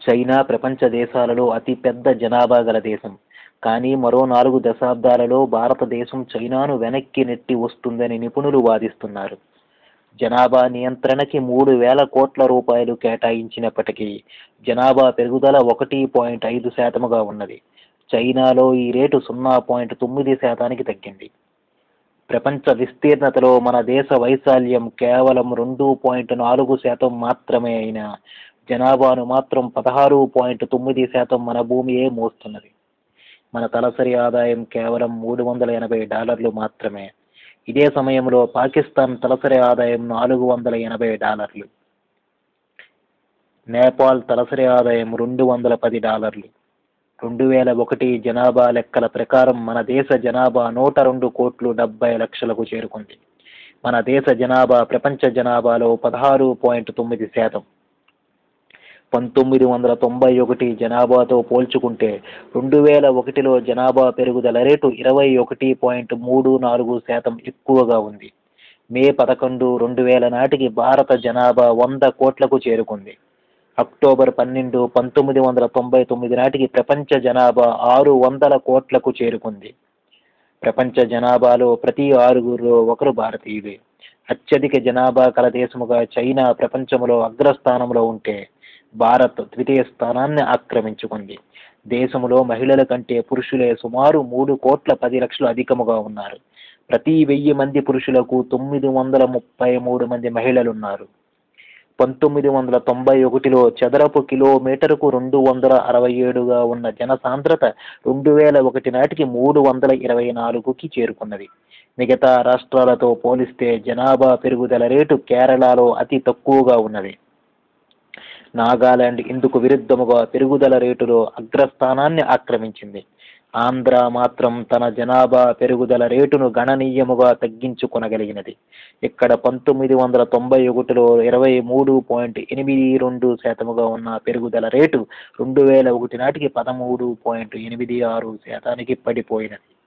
China ప్రపంచ దేశాలలో అతి పెద్ద జనాభా గల దేశం కానీ మరో నాలుగు దశాబ్దాలలో భారతదేశం చైనాను వెనక్కి నెట్టి వస్తుందని నిపుణులు వాదిస్తున్నారు జనాభా నియంత్రణకి మూడు వేల కోట్ల రూపాయలు కేటాయించినప్పటికీ జనాభా పెరుగుదల ఒకటి పాయింట్ ఐదు శాతముగా ఉన్నది చైనాలో ఈ రేటు సున్నా పాయింట్ తొమ్మిది శాతానికి తగ్గింది ప్రపంచ విస్తీర్ణతలో మన దేశ వైశాల్యం కేవలం రెండు పాయింట్ నాలుగు శాతం మాత్రమే అయినా జనాభాను మాత్రం పదహారు పాయింట్ తొమ్మిది శాతం మన భూమియే మోస్తున్నది మన తలసరి ఆదాయం కేవలం మూడు వందల ఎనభై డాలర్లు మాత్రమే ఇదే సమయంలో పాకిస్తాన్ తలసరి ఆదాయం నాలుగు వందల ఎనభై డాలర్లు నేపాల్ తలసరి ఆదాయం రెండు వందల పది డాలర్లు రెండు వేల ఒకటి జనాభా లెక్కల ప్రకారం మన దేశ జనాభా నూట రెండు కోట్లు డెబ్బై లక్షలకు చేరుకుంది మన దేశ జనాభా ప్రపంచ జనాభాలో పదహారు పాయింట్ తొమ్మిది శాతం పంతొమ్మిది వందల తొంభై ఒకటి జనాభాతో పోల్చుకుంటే రెండు వేల ఒకటిలో జనాభా పెరుగుదల రేటు ఇరవై ఒకటి పాయింట్ మూడు నాలుగు శాతం ఎక్కువగా ఉంది మే పదకొండు రెండు వేల నాటికి భారత జనాభా వంద కోట్లకు చేరుకుంది అక్టోబర్ పన్నెండు పంతొమ్మిది వందల తొంభై తొమ్మిది నాటికి ప్రపంచ జనాభా ఆరు వందల కోట్లకు చేరుకుంది ప్రపంచ జనాభాలో ప్రతి ఆరుగురు ఒకరు భారతీయులే అత్యధిక జనాభా కల దేశముగా చైనా ప్రపంచంలో అగ్రస్థానంలో ఉంటే భారత్ ద్వితీయ స్థానాన్ని ఆక్రమించుకుంది దేశంలో మహిళల కంటే పురుషులే సుమారు మూడు కోట్ల పది లక్షలు అధికముగా ఉన్నారు ప్రతి వెయ్యి మంది పురుషులకు తొమ్మిది వందల ముప్పై మూడు మంది మహిళలున్నారు పంతొమ్మిది వందల తొంభై ఒకటిలో చదరపు కిలోమీటరుకు రెండు వందల అరవై ఏడుగా ఉన్న జనసాంద్రత రెండు వేల ఒకటి నాటికి మూడు వందల ఇరవై నాలుగుకి చేరుకున్నది మిగతా రాష్ట్రాలతో పోలిస్తే జనాభా పెరుగుదల రేటు కేరళలో అతి తక్కువగా ఉన్నది నాగాలాండ్ ఇందుకు విరుద్ధముగా పెరుగుదల రేటులో అగ్రస్థానాన్ని ఆక్రమించింది ఆంధ్ర మాత్రం తన జనాభా పెరుగుదల రేటును గణనీయముగా తగ్గించుకొనగలిగినది ఇక్కడ పంతొమ్మిది వందల తొంభై ఒకటిలో ఇరవై మూడు పాయింట్ ఎనిమిది రెండు శాతముగా ఉన్న పెరుగుదల రేటు రెండు వేల ఒకటి నాటికి పదమూడు పాయింట్ ఎనిమిది ఆరు శాతానికి పడిపోయినది